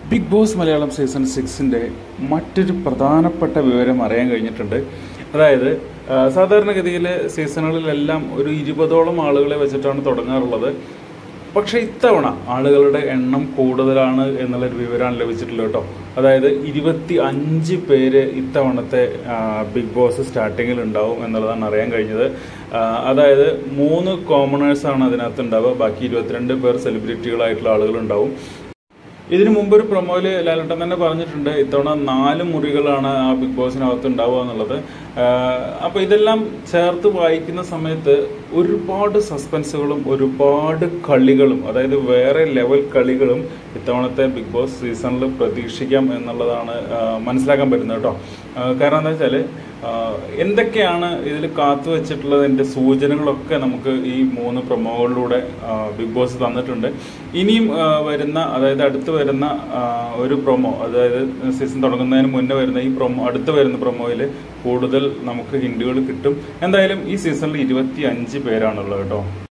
big Boss Malayalam season സിക്സിൻ്റെ മറ്റൊരു പ്രധാനപ്പെട്ട വിവരം അറിയാൻ കഴിഞ്ഞിട്ടുണ്ട് അതായത് ആ, സാധാരണഗതിയിൽ സീസണുകളിലെല്ലാം ഒരു ഇരുപതോളം ആളുകളെ വെച്ചിട്ടാണ് തുടങ്ങാറുള്ളത് പക്ഷേ ഇത്തവണ ആളുകളുടെ എണ്ണം കൂടുതലാണ് എന്നുള്ളൊരു വിവരമാണ് ലഭിച്ചിട്ടുള്ളത് കേട്ടോ അതായത് ഇരുപത്തി അഞ്ച് പേര് ഇത്തവണത്തെ ആ, ബിഗ് ബോസ് സ്റ്റാർട്ടിങ്ങിൽ ഉണ്ടാവും എന്നുള്ളതാണ് അറിയാൻ കഴിഞ്ഞത് ആ, അതായത് മൂന്ന് കോമണേഴ്സാണ് അതിനകത്ത് ഉണ്ടാവുക ബാക്കി ഇരുപത്തിരണ്ട് പേർ സെലിബ്രിറ്റികളായിട്ടുള്ള ആളുകൾ ഉണ്ടാവും ഇതിനു മുമ്പ് ഒരു പ്രൊമോയില് ലാലട്ടൻ തന്നെ പറഞ്ഞിട്ടുണ്ട് ഇത്തവണ നാല് മുറികളാണ് ആ ബിഗ് ബോസിനകത്ത് ഉണ്ടാവുക എന്നുള്ളത് ആഹ് അപ്പൊ ഇതെല്ലാം ചേർത്ത് വായിക്കുന്ന സമയത്ത് ഒരുപാട് സസ്പെൻസുകളും ഒരുപാട് കളികളും അതായത് വേറെ ലെവൽ കളികളും ഇത്തവണത്തെ ബിഗ് ബോസ് സീസണിൽ പ്രതീക്ഷിക്കാം എന്നുള്ളതാണ് ആഹ് മനസ്സിലാക്കാൻ പറ്റുന്നത് കേട്ടോ ആഹ് കാരണം എന്താ വെച്ചാല് ആഹ് എന്തൊക്കെയാണ് ഇതിൽ കാത്തു വെച്ചിട്ടുള്ളതിന്റെ സൂചനകളൊക്കെ നമുക്ക് ഈ മൂന്ന് പ്രൊമോകളിലൂടെ ആഹ് ബിഗ് ബോസ് തന്നിട്ടുണ്ട് ഇനിയും ആഹ് വരുന്ന അതായത് അടുത്ത് വരുന്ന ആഹ് ഒരു പ്രൊമോ അതായത് സീസൺ തുടങ്ങുന്നതിന് മുന്നേ വരുന്ന ഈ പ്രൊമോ അടുത്ത് വരുന്ന പ്രൊമോയിൽ കൂടുതൽ നമുക്ക് ഹിന്റുകൾ കിട്ടും എന്തായാലും ഈ സീസണിൽ ഇരുപത്തി അഞ്ച് പേരാണുള്ളത് കേട്ടോ